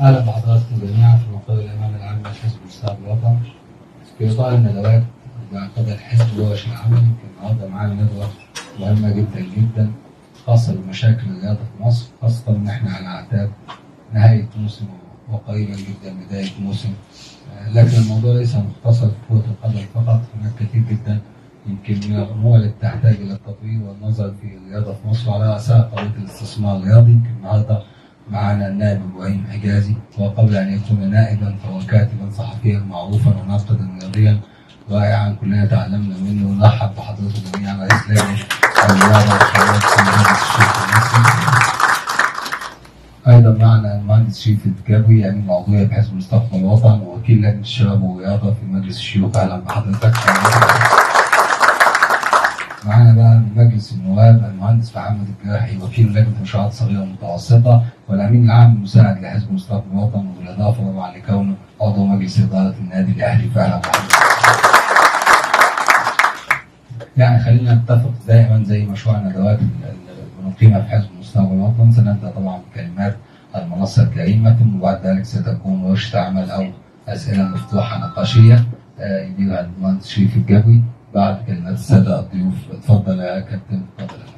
اهلا بحضراتكم جميعا في مقر الامانه العامه لحزب مستقبل الوطن في اطار الندوات بعقدها الحزب ورش العمل يمكن النهارده معانا ندوه مهمه جدا جدا خاصه بمشاكل الرياضه في مصر خاصه ان احنا على اعتاب نهايه موسم وقريبا جدا بدايه موسم آه، لكن الموضوع ليس مختصر في كره القدم فقط هناك كثير جدا يمكن من الامور اللي تحتاج الى التطوير والنظر في الرياضه في مصر وعلى راسها قضيه الاستثمار الرياضي يمكن النهارده معنا النائب ابراهيم حجازي وقبل ان يكون نائبا فهو كاتبا صحفيا معروفا وناقدا رياضيا رائعا كلنا تعلمنا منه ونرحب بحضرته جميعا رئيس لجنه الرياضه والشباب في مجلس الشيخ المصري ايضا معنا المهندس شريف الجابري امين موضوعيه بحزب مستقبل الوطن ووكيل لجنه الشباب والرياضه في مجلس الشيوخ اهلا بحضرتك معانا بقى من مجلس النواب المهندس محمد الجراحي وكيل لجنه المشروعات الصغيره والمتوسطه والامين العام المساعد لحزب مستقبل الوطن وبالاضافه طبعا لكونه عضو مجلس اداره النادي الاهلي فاهلا بحضرتك. يعني خلينا نتفق دائما زي مشروع الندوات اللي بنقيمها في حزب مستقبل الوطن سنبدا طبعا بكلمات المنصه الكريمه ثم بعد ذلك ستكون ورشه عمل او اسئله مفتوحه نقاشيه آه، يديرها المهندس شريف الجابري بعد كلمات الساده الضيوف اتفضل يا كابتن اتفضل يا